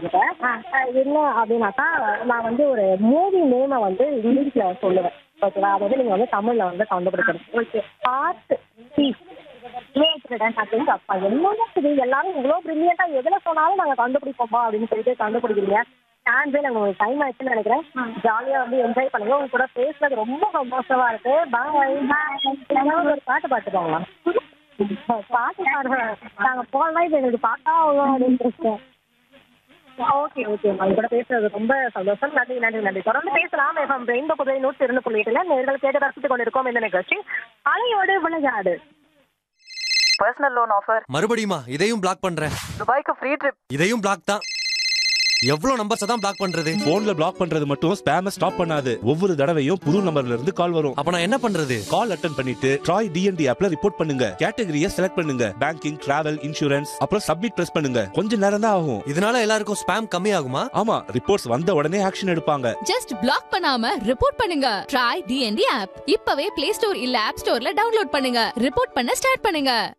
உங்ககிட்ட அஹ் என்ன அப்படின்னாக்கா நான் வந்து ஒரு மூவி நேமை வந்து இங்கிலீஷ்ல சொல்லுவேன் ஓகேவா அது வந்து நீங்க வந்து தமிழ்ல வந்து கண்டுபிடிக்கணும் ஓகே பார்ட் அப்படின்னு அப்பா என்னங்க இது எல்லாரும் இவ்வளவு பிரில்லியண்டா எதுல சொன்னாலும் நாங்க கண்டுபிடிப்போம்பா அப்படின்னு சொல்லிட்டு கண்டுபிடிக்கிறீங்க சான்ஸே நாங்க உங்களுக்கு டைம் ஆயிடுச்சுன்னு நினைக்கிறேன் ஜாலியா வந்து என்ஜாய் பண்ணுங்க உங்க கூட பேசுறது ரொம்ப சந்தோஷமா இருக்கு பாய் ஏதாவது ஒரு பாட்டு பாத்துக்கோங்களா பாட்டு பாடுங்க நாங்க போகலாம் இப்ப எங்களுக்கு பாட்டா ஆகும் அப்படின்னு இருக்கோம் ஓகே ஓகே உங்க கூட பேசுறது ரொம்ப சந்தோஷம் நன்றி நன்றி நன்றி தொடர்ந்து பேசலாம் எஃப்எம் ரெயின்போ புதுவை நூற்றி இரண்டு புள்ளி எட்டுல நேர்கள் கேட்டு ரசித்துக் கொண்டிருக்கோம் இந்த நிகழ்ச்சி அலையோடு விளையாடு பர்சனல் லோன் ஆஃபர் மறுபடியுமா இதையும் பிளாக் பண்றேன் துபாய்க்கு ஃப்ரீ ட்ரிப் இதையும் பிளாக் தான் எவ்வளவு நம்பர்ஸ் தான் பிளாக் பண்றது போன்ல பிளாக் பண்றது மட்டும் ஸ்பேம ஸ்டாப் பண்ணாது ஒவ்வொரு தடவையும் புது நம்பர்ல இருந்து கால் வரும் அப்ப நான் என்ன பண்றது கால் அட்டன் பண்ணிட்டு ட்ராய் டிஎன்டி ஆப்ல ரிப்போர்ட் பண்ணுங்க கேட்டகரியை செலக்ட் பண்ணுங்க பேங்கிங் டிராவல் இன்சூரன்ஸ் அப்புறம் சப்மிட் பிரஸ் பண்ணுங்க கொஞ்ச நேரம் தான் ஆகும் இதனால எல்லாருக்கும் ஸ்பேம் கம்மி ஆகுமா ஆமா ரிப்போர்ட்ஸ் வந்த உடனே ஆக்ஷன் எடுப்பாங்க ஜஸ்ட் பிளாக் பண்ணாம ரிப்போர்ட் பண்ணுங்க ட்ரை டிஎன்டி ஆப் இப்பவே பிளே ஸ்டோர் இல்ல ஆப் ஸ்டோர்ல டவுன்லோட் பண்ணுங்க ரிப்போர்ட் பண்ண ஸ்டார்ட் பண்ணுங்க